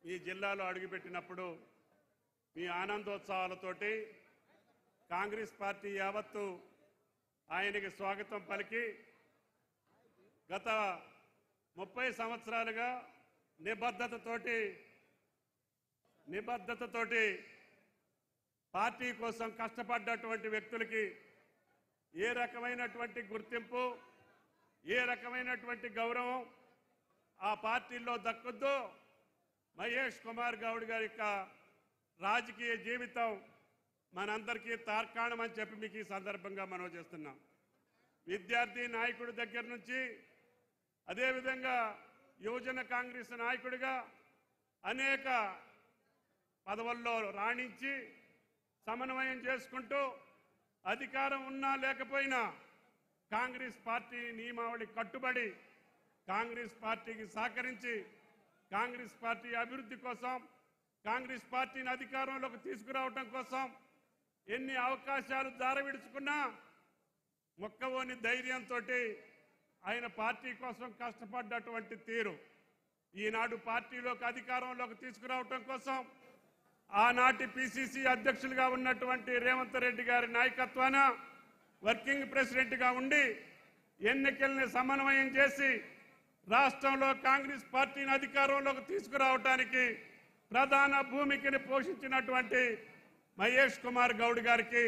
ఈ జిల్లాలో అడుగుపెట్టినప్పుడు మీ ఆనందోత్సవాలతోటి కాంగ్రెస్ పార్టీ యావత్తు ఆయనకి స్వాగతం పలికి గత ముప్పై సంవత్సరాలుగా నిబద్ధతతోటి నిబద్ధతతోటి పార్టీ కోసం కష్టపడ్డటువంటి వ్యక్తులకి ఏ రకమైనటువంటి గుర్తింపు ఏ రకమైనటువంటి గౌరవం ఆ పార్టీలో దక్కుద్దో మహేష్ కుమార్ గౌడ్ గారి యొక్క రాజకీయ జీవితం మనందరికీ తార్కాణం అని చెప్పి మీకు ఈ సందర్భంగా మనం చేస్తున్నాం విద్యార్థి నాయకుడి దగ్గర నుంచి అదేవిధంగా యువజన కాంగ్రెస్ నాయకుడిగా అనేక పదవుల్లో రాణించి సమన్వయం చేసుకుంటూ అధికారం ఉన్నా లేకపోయినా కాంగ్రెస్ పార్టీ నియమావళి కట్టుబడి కాంగ్రెస్ పార్టీకి సహకరించి కాంగ్రెస్ పార్టీ అభివృద్ధి కోసం కాంగ్రెస్ పార్టీని అధికారంలోకి తీసుకురావటం కోసం ఎన్ని అవకాశాలు దారవిడుచుకున్నా మొక్కవోని ధైర్యంతో ఆయన పార్టీ కోసం కష్టపడ్డటువంటి తీరు ఈనాడు పార్టీలోకి అధికారంలోకి తీసుకురావటం కోసం ఆనాటి పిసిసి అధ్యక్షులుగా ఉన్నటువంటి రేవంత్ రెడ్డి గారి నాయకత్వాన వర్కింగ్ ప్రెసిడెంట్గా ఉండి ఎన్నికల్ని సమన్వయం చేసి రాష్ట్రంలో కాంగ్రెస్ పార్టీని అధికారంలోకి తీసుకురావటానికి ప్రధాన భూమికని పోషించినటువంటి మహేష్ కుమార్ గౌడ్ గారికి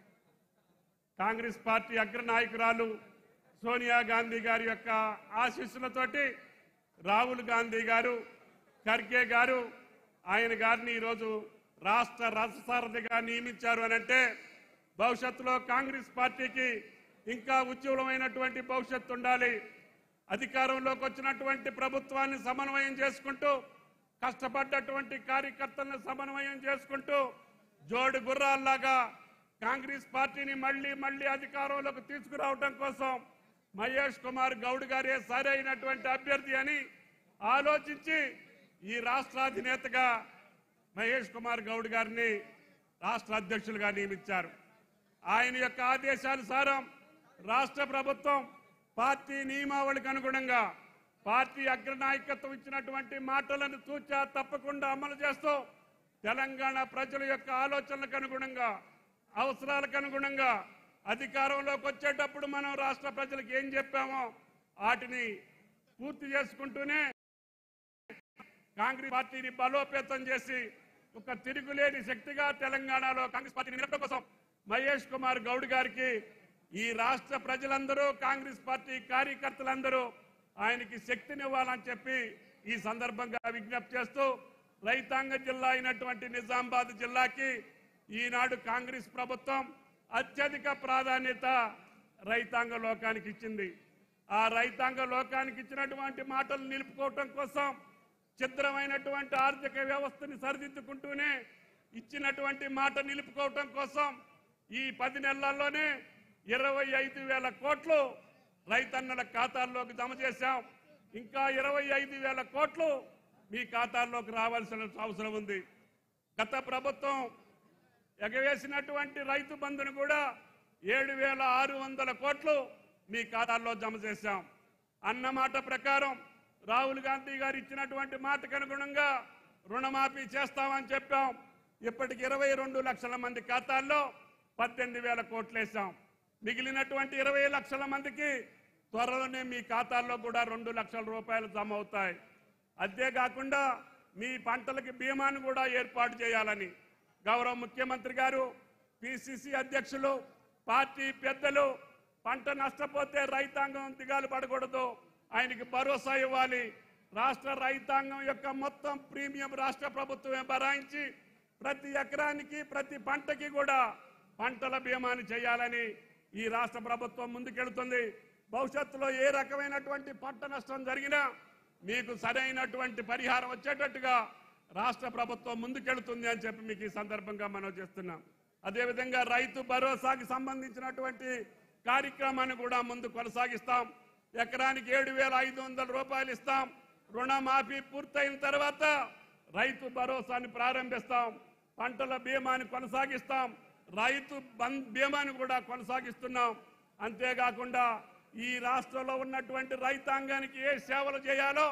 కాంగ్రెస్ పార్టీ అగ్రనాయకురాలు సోనియా గాంధీ గారి యొక్క ఆశీస్సులతోటి రాహుల్ గాంధీ గారు ఖర్గే గారు ఆయన గారిని ఈరోజు రాష్ట్ర రథసారథిగా నియమించారు అని అంటే భవిష్యత్తులో కాంగ్రెస్ పార్టీకి ఇంకా ఉజ్వలమైనటువంటి భవిష్యత్తు ఉండాలి అధికారంలోకి వచ్చినటువంటి ప్రభుత్వాన్ని సమన్వయం చేసుకుంటూ కష్టపడ్డటువంటి కార్యకర్తలను సమన్వయం చేసుకుంటూ జోడు గుర్రాల్లాగా కాంగ్రెస్ పార్టీని మళ్ళీ మళ్ళీ అధికారంలోకి తీసుకురావడం కోసం మహేష్ కుమార్ గౌడ్ గారే సరైనటువంటి అభ్యర్థి అని ఆలోచించి ఈ రాష్ట్ర అధినేతగా మహేష్ కుమార్ గౌడ్ గారిని రాష్ట్ర అధ్యక్షులుగా నియమించారు ఆయన యొక్క ఆదేశానుసారం రాష్ట్ర ప్రభుత్వం పార్టీ నియమావళికి అనుగుణంగా పార్టీ అగ్రనాయకత్వం ఇచ్చినటువంటి మాటలను తూచా తప్పకుండా అమలు చేస్తూ తెలంగాణ ప్రజల యొక్క ఆలోచనలకు అనుగుణంగా అవసరాలకు అనుగుణంగా అధికారంలోకి వచ్చేటప్పుడు మనం రాష్ట్ర ప్రజలకు ఏం చెప్పామో వాటిని పూర్తి చేసుకుంటూనే కాంగ్రెస్ పార్టీని బలోపేతం చేసి ఒక తిరుగులేని శక్తిగా తెలంగాణలో కాంగ్రెస్ పార్టీని నిలపడం కోసం మహేష్ కుమార్ గౌడ్ గారికి ఈ రాష్ట్ర ప్రజలందరూ కాంగ్రెస్ పార్టీ కార్యకర్తలందరూ ఆయనకి శక్తినివ్వాలని చెప్పి ఈ సందర్భంగా విజ్ఞప్తి చేస్తూ రైతాంగ జిల్లా అయినటువంటి నిజామాబాద్ జిల్లాకి ఈనాడు కాంగ్రెస్ ప్రభుత్వం అత్యధిక ప్రాధాన్యత రైతాంగ లోకానికి ఇచ్చింది ఆ రైతాంగ లోకానికి ఇచ్చినటువంటి మాటలు నిలుపుకోవటం కోసం ఛిద్రమైనటువంటి ఆర్థిక వ్యవస్థని సరిదిద్దుకుంటూనే ఇచ్చినటువంటి మాట నిలుపుకోవటం కోసం ఈ పది నెలల్లోనే ఇరవై ఐదు వేల కోట్లు రైతన్నల ఖాతాల్లోకి జమ చేశాం ఇంకా ఇరవై ఐదు వేల కోట్లు మీ ఖాతాల్లోకి రావాల్సిన అవసరం ఉంది గత ప్రభుత్వం ఎగవేసినటువంటి రైతు బంధును కూడా ఏడు వేల ఆరు వందల కోట్లు మీ ఖాతాల్లో జమ చేశాం అన్న మాట ప్రకారం రాహుల్ గాంధీ గారు ఇచ్చినటువంటి మాటకు అనుగుణంగా రుణమాఫీ చేస్తామని చెప్పాం ఇప్పటికి ఇరవై రెండు లక్షల మంది ఖాతాల్లో పద్దెనిమిది వేల కోట్లు వేసాం మిగిలినటువంటి ఇరవై లక్షల మందికి త్వరలోనే మీ ఖాతాల్లో కూడా రెండు లక్షల రూపాయలు జమ అవుతాయి అంతేకాకుండా మీ పంటలకి బీమాను కూడా ఏర్పాటు చేయాలని గౌరవ ముఖ్యమంత్రి గారు పిసిసి అధ్యక్షులు పార్టీ పెద్దలు పంట నష్టపోతే రైతాంగం దిగాలు పడకూడదు ఆయనకి భరోసా ఇవ్వాలి రాష్ట్ర రైతాంగం యొక్క మొత్తం ప్రీమియం రాష్ట్ర ప్రభుత్వమే భరాయించి ప్రతి ఎకరానికి ప్రతి పంటకి కూడా పంటల బీమాని చేయాలని ఈ రాష్ట్ర ప్రభుత్వం ముందుకెళ్తుంది భవిష్యత్తులో ఏ రకమైనటువంటి పంట నష్టం జరిగినా మీకు సరైనటువంటి పరిహారం వచ్చేటట్టుగా రాష్ట్ర ప్రభుత్వం ముందుకెళ్తుంది అని చెప్పి మీకు ఈ సందర్భంగా మనం చేస్తున్నాం అదేవిధంగా రైతు భరోసాకి సంబంధించినటువంటి కార్యక్రమాన్ని కూడా ముందు కొనసాగిస్తాం ఎకరానికి ఏడు వేల ఐదు వందల రూపాయలు ఇస్తాం రుణమాఫీ పూర్తయిన తర్వాత రైతు భరోసాని ప్రారంభిస్తాం పంటల బీమాని కొనసాగిస్తాం రైతు బంద్ బీమాని కూడా కొనసాగిస్తున్నాం అంతేకాకుండా ఈ రాష్ట్రంలో ఉన్నటువంటి రైతాంగానికి ఏ సేవలు చేయాలో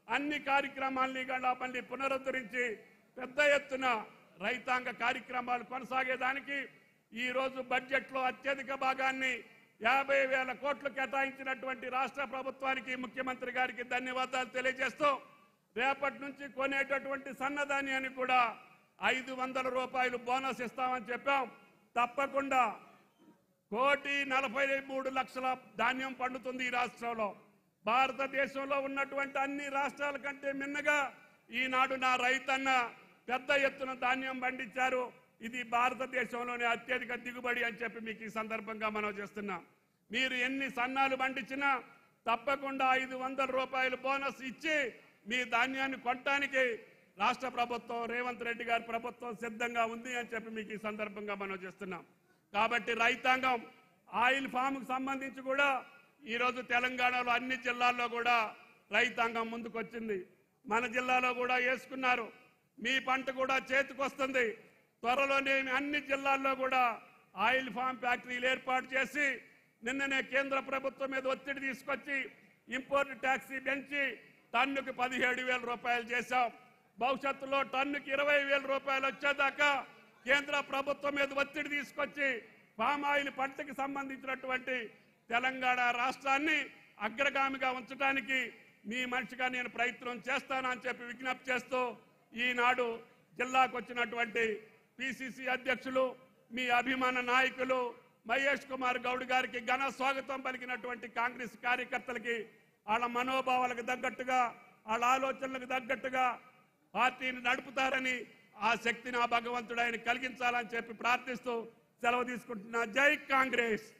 అన్ని కార్యక్రమాల్ని కూడా మళ్ళీ పునరుద్ధరించి పెద్ద ఎత్తున రైతాంగ కార్యక్రమాలు కొనసాగేదానికి ఈ రోజు బడ్జెట్లో అత్యధిక భాగాన్ని యాభై వేల కోట్లు కేటాయించినటువంటి రాష్ట్ర ప్రభుత్వానికి ముఖ్యమంత్రి గారికి ధన్యవాదాలు తెలియజేస్తూ రేపటి నుంచి కొనేటటువంటి సన్నధాన్యాన్ని కూడా ఐదు వందల రూపాయలు బోనస్ ఇస్తామని చెప్పాం తప్పకుండా కోటి నలభై మూడు లక్షల ధాన్యం పండుతుంది ఈ రాష్ట్రంలో భారతదేశంలో ఉన్నటువంటి అన్ని రాష్ట్రాల కంటే మిన్నగా ఈనాడు నా రైతన్న పెద్ద ఎత్తున ధాన్యం పండించారు ఇది భారతదేశంలోనే అత్యధిక దిగుబడి అని చెప్పి మీకు ఈ సందర్భంగా మనం చేస్తున్నాం మీరు ఎన్ని సన్నాలు పండించినా తప్పకుండా ఐదు వందల రూపాయలు బోనస్ ఇచ్చి మీ ధాన్యాన్ని కొనటానికి రాష్ట్ర ప్రభుత్వం రేవంత్ రెడ్డి గారి ప్రభుత్వం సిద్ధంగా ఉంది అని చెప్పి మీకు ఈ సందర్భంగా మనం చేస్తున్నాం కాబట్టి రైతాంగం ఆయిల్ ఫామ్కు సంబంధించి కూడా ఈరోజు తెలంగాణలో అన్ని జిల్లాల్లో కూడా రైతాంగం ముందుకొచ్చింది మన జిల్లాలో కూడా వేసుకున్నారు మీ పంట కూడా చేతికొస్తుంది త్వరలోనే అన్ని జిల్లాల్లో కూడా ఆయిల్ ఫామ్ ఫ్యాక్టరీలు ఏర్పాటు చేసి నిన్ననే కేంద్ర ప్రభుత్వం మీద ఒత్తిడి తీసుకొచ్చి ఇంపోర్ట్ ట్యాక్సీ పెంచి టన్నుకి పదిహేడు వేల రూపాయలు చేశాం భవిష్యత్తులో టన్నుకి ఇరవై వేల రూపాయలు వచ్చేదాకా కేంద్ర ప్రభుత్వం మీద ఒత్తిడి తీసుకొచ్చి పామ్ ఆయిల్ పంటకి సంబంధించినటువంటి తెలంగాణ రాష్ట్రాన్ని అగ్రగామిగా ఉంచడానికి మీ మనిషిగా నేను ప్రయత్నం చేస్తానని చెప్పి విజ్ఞప్తి చేస్తూ ఈనాడు జిల్లాకు వచ్చినటువంటి పిసిసి అధ్యక్షులు మీ అభిమాన నాయకులు మహేష్ కుమార్ గౌడ్ గారికి ఘన స్వాగతం పలికినటువంటి కాంగ్రెస్ కార్యకర్తలకి వాళ్ళ మనోభావాలకు తగ్గట్టుగా వాళ్ళ ఆలోచనలకు తగ్గట్టుగా పార్టీని నడుపుతారని ఆ శక్తిని ఆ భగవంతుడు ఆయన కలిగించాలని చెప్పి ప్రార్థిస్తూ సెలవు తీసుకుంటున్నా జై కాంగ్రెస్